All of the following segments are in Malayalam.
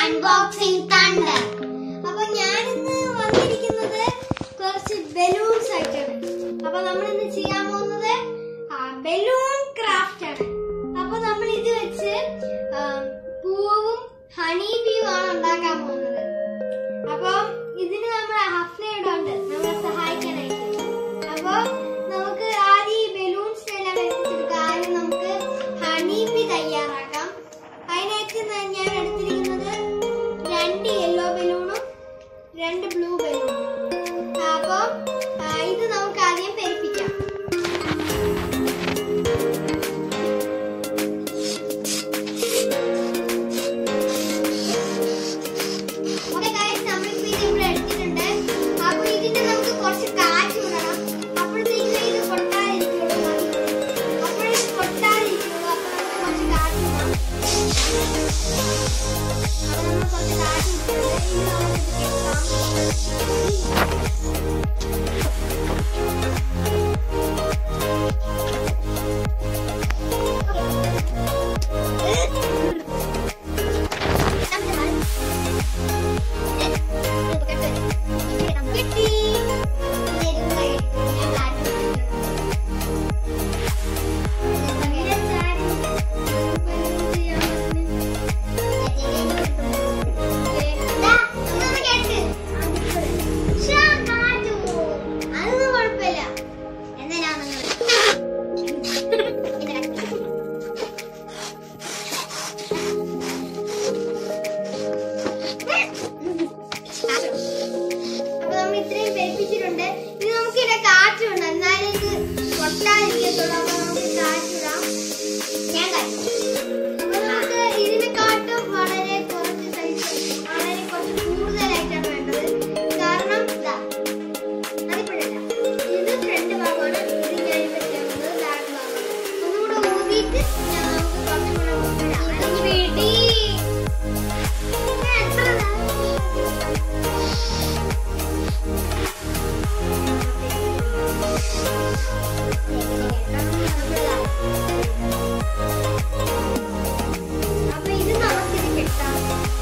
അൺബോക്സിംഗ് തണ്ടർ അപ്പൊ ഞാനിന്ന് വന്നിരിക്കുന്നത് കുറച്ച് ബലൂൺസ് ആയിട്ടാണ് അപ്പൊ നമ്മൾ ഇന്ന് ചെയ്യാൻ പോകുന്നത് ബലൂൺ ക്രാഫ്റ്റ് ആണ് അപ്പൊ നമ്മൾ ഇത് വെച്ച് ആ, പൂവും ഹണി ബീ ആണ് ഉണ്ടാക്കാൻ പോകുന്നത് അപ്പൊ ഇതിന് നമ്മൾ ഹഫ്നയുടെ ഉണ്ട് നമ്മളെ സഹായിക്കാനായിട്ട് അപ്പൊ നമുക്ക് ആദ്യം ഈ ബലൂൺസ് എല്ലാം വെച്ചിട്ട് ആദ്യം നമുക്ക് ഹണി ബി തയ്യാറാക്കാം അതിനായിട്ട് ഞാൻ ഞാൻ എടുത്തിരിക്കുന്നത് രണ്ട് യെല്ലോ ബലൂണും രണ്ട് ബ്ലൂ ബലൂണും അപ്പൊ ആ, ഇത് നമുക്ക് ആദ്യം പെരുപ്പിക്കാം ഓക്കേ ഗൈസ് നമ്മളിപ്പോ ഇത് ഇവിടെ എടുത്തിട്ടുണ്ട് അപ്പൊ ഇതിന് നമുക്ക് കുറച്ച് കാറ്റ് വിടണം അപ്പോഴത്തേക്ക് ഇത് പൊട്ടാതിരിക്കുള്ളൂ മതി അപ്പോഴേ ഇത് പൊട്ടാതിരിക്കുള്ളൂ അപ്പൊ നമുക്ക് കുറച്ച് കാറ്റ് വിടാം അപ്പൊ നമ്മൾ കുറച്ച് കാറ്റ് വിട്ടിട്ടുണ്ട് ഇനി നമുക്ക് ഇത് കെട്ടാം കിട്ടി അതൊന്നും കുഴപ്പമില്ല എന്നാ അപ്പൊ നമ്മൾ ഇത്രയും പെരുപ്പിച്ചിട്ടുണ്ട് ഇനി നമുക്ക് ഇവിടെ കാറ്റുണ്ട് എന്നാലേ ഇത് പൊട്ടാതിരിക്കത്തുള്ളൂ അപ്പൊ നമുക്ക് കാറ്റിടാം ഞാൻ കാറ്റ് അപ്പൊ നമുക്ക് ഇതിനെക്കാട്ടും വളരെ കുറച്ച് സൈസ് വളരെ കുറച്ച് കൂടുതലായിട്ടാണ് വേണ്ടത് കാരണം ഇതാ അതിപ്പോഴല്ല ഇത് ഫ്രണ്ട് ഭാഗമാണ് ഇത് ഞാൻ ഇപ്പൊ ചെയ്യുന്നത് ബാക്ക് ഭാഗമാണ് ഒന്നുകൂടെ ഊതിയിട്ട് ഞാൻ നമുക്ക് കുറച്ചും കൂടെ ഇത് പിടി ഞാൻ എത്ര അപ്പൊ ഇത് നമുക്കിത് കിട്ടാം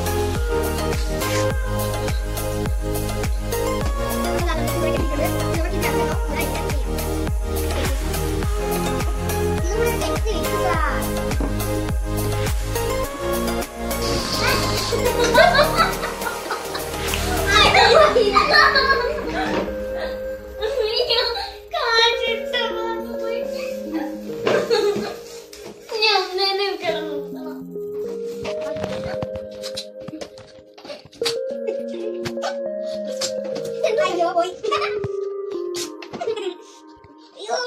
അയ്യോ പോയി അയ്യോ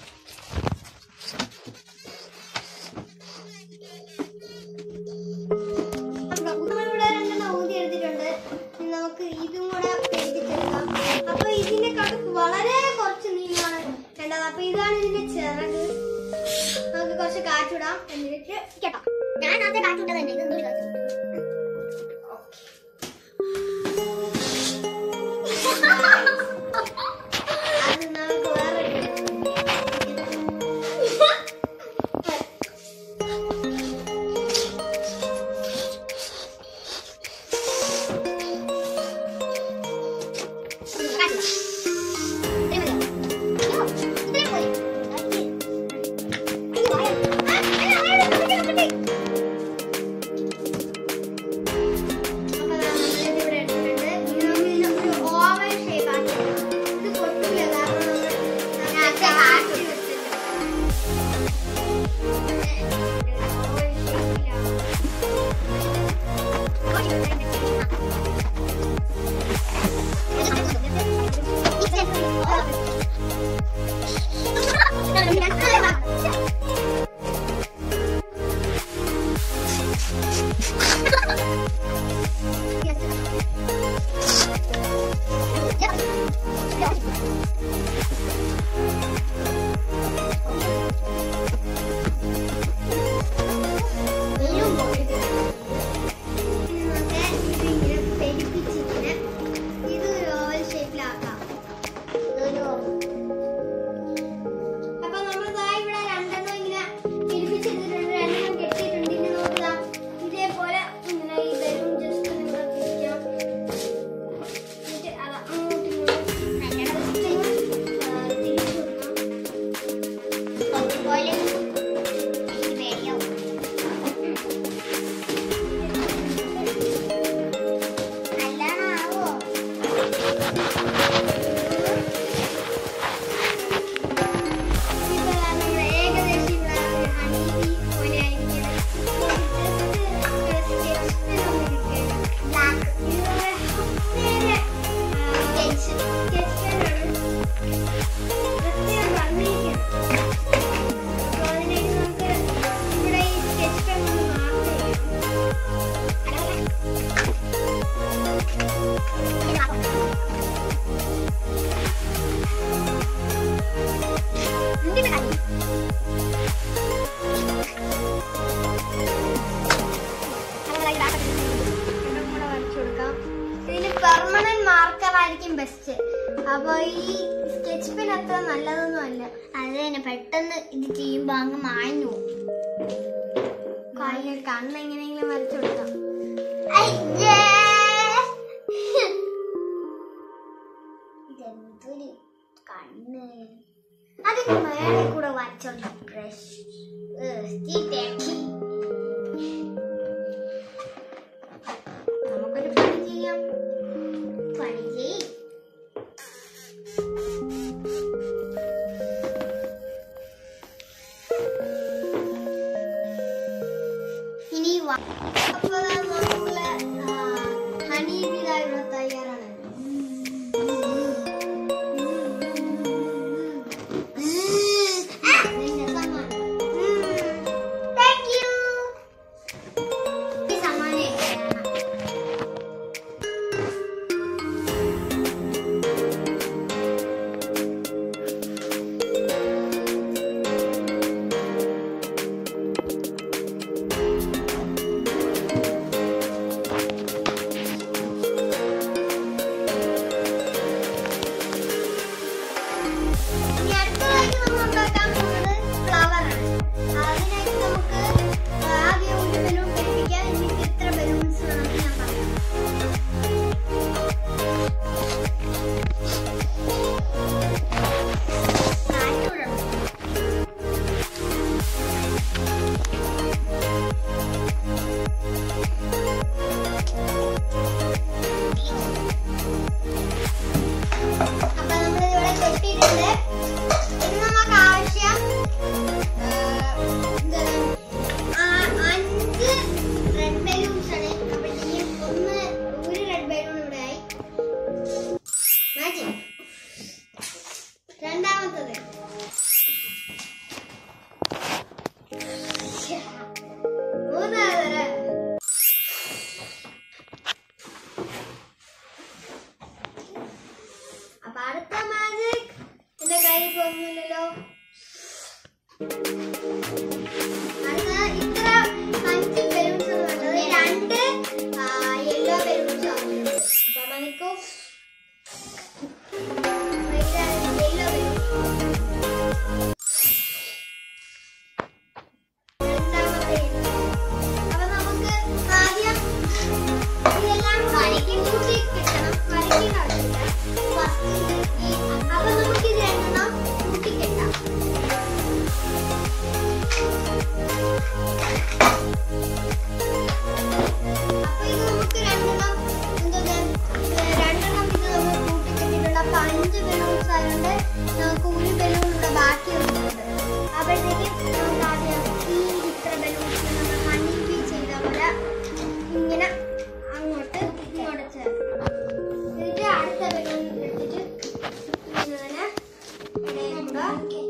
നമ്മളിവിടെ രണ്ടെണ്ണം ഊതി എടുത്തിട്ടുണ്ട് ഇനി നമുക്ക് ഇതും കൂടെ പെരുപ്പിച്ചെടുക്കാം അപ്പൊ ഇതിന്റെ കടുപ്പ് വളരെ കുറച്ച് നീളമാണ് വേണ്ടത് അപ്പൊ ഇതാണ് ഇതിന്റെ ചിറക് നമുക്ക് കുറച്ച് കാറ്റിടാം എന്നിട്ട് കേട്ടോ ഞാൻ ആദ്യം കാറ്റിട്ടത് തന്നെ ഇതൊന്നും കാറ്റ് അത് നമുക്ക് വേറെ അപ്പൊ ഈ സ്കെച്ച് പെൻ അത്ര നല്ലതൊന്നും അല്ല അത് തന്നെ പെട്ടെന്ന് ഇത് ചെയ്യുമ്പോ അങ്ങ് മാഞ്ഞു പോകും. കയ്യിൽ കണ്ണ് എങ്ങനെയെങ്കിലും വരച്ചു കൊടുക്കാം അയ്യേ. ഇതെന്തൊരു കണ്ണ് അതിന് മേലെ കൂടെ വരച്ചോണ്ട് ബ്രഷ് ചീത്തയാക്കി നമുക്കൊരു പണി ചെയ്യാം പണി ചെയ് ഇനി വാ അപ്പൊ നമ്മള് ഹണി ബിതായി ഇവിടെ തയ്യാറാണ് നിന്റെ സമ്മാനം താങ്ക് യു ഈ സമ്മാനം എത്രയാണ് ഇനി അടുത്തതായിട്ട് നമ്മൾ ഉണ്ടാക്കാൻ പോകുന്നത് ഫ്ലവർ ആണ് അതിനായിട്ട് നമുക്ക് ആദ്യം ഒരു ബലൂൺ പെട്ടിക്കാം എനിക്ക് ഇത്ര ബലൂൺസ് വേണമെന്ന് ഞാൻ പറയാം കാറ്റുടണം അപ്പൊ നമ്മൾ ഇവിടെ കെട്ടിയിട്ടുണ്ട് ഇനി നമുക്ക് ആവശ്യം ആ, അഞ്ച് റെഡ് ബലൂൺസ് ആണ് അപ്പോഴത്തേക്കും ഒന്ന് ഒരു റെഡ് ബലൂൺ ഇവിടെ ആയി മാറ്റി രണ്ടാമത്തത് മൂന്നാമത് അപ്പൊ അടുത്ത മാജിക് എന്റെ കയ്യിൽ പോകുന്നില്ലല്ലോ അടുത്ത ഇത്ര അഞ്ച് ബലൂൺസ് വേണ്ടത് രണ്ട് യെല്ലോ ബലൂൺസ് ആവുന്നുണ്ട് അപ്പൊ മണിക്കോ യെല്ലോ അപ്പൊ നമുക്ക് ആദ്യം ഇതെല്ലാം വരയ്ക്ക് കൂട്ടി കിട്ടണം വരയ്ക്കേണ്ട ആവശ്യമില്ല ഫസ്റ്റ് ഈ അപ്പൊ നമുക്ക് ഇത് രണ്ടെണ്ണം കൂട്ടിക്കെട്ടാം അപ്പൊ ഇത് നമുക്ക് രണ്ടെണ്ണം എന്താണ് രണ്ടെണ്ണം ഇത് നമ്മൾ കൂട്ടിക്കെട്ടിട്ടുള്ള അപ്പൊ അഞ്ച് ബലൂൺസ് ആയതുകൊണ്ട് നമുക്ക് ഒരു ബലൂൺ ഇവിടെ ബാക്കി വരുന്നുണ്ട് അപ്പോഴത്തേക്കും നമുക്ക് ആദ്യം ഈ ഇത്ര ബലൂൺസ് നമ്മൾ ഹണി ബീ ചെയ്ത പോലെ ഇങ്ങനെ അങ്ങോട്ട് ഇങ്ങോട്ട് ചേർക്കണം എന്നിട്ട് അടുത്ത ബലൂൺ എടുത്തിട്ട് ഇങ്ങനെ ഇടയിൽ കൂടെ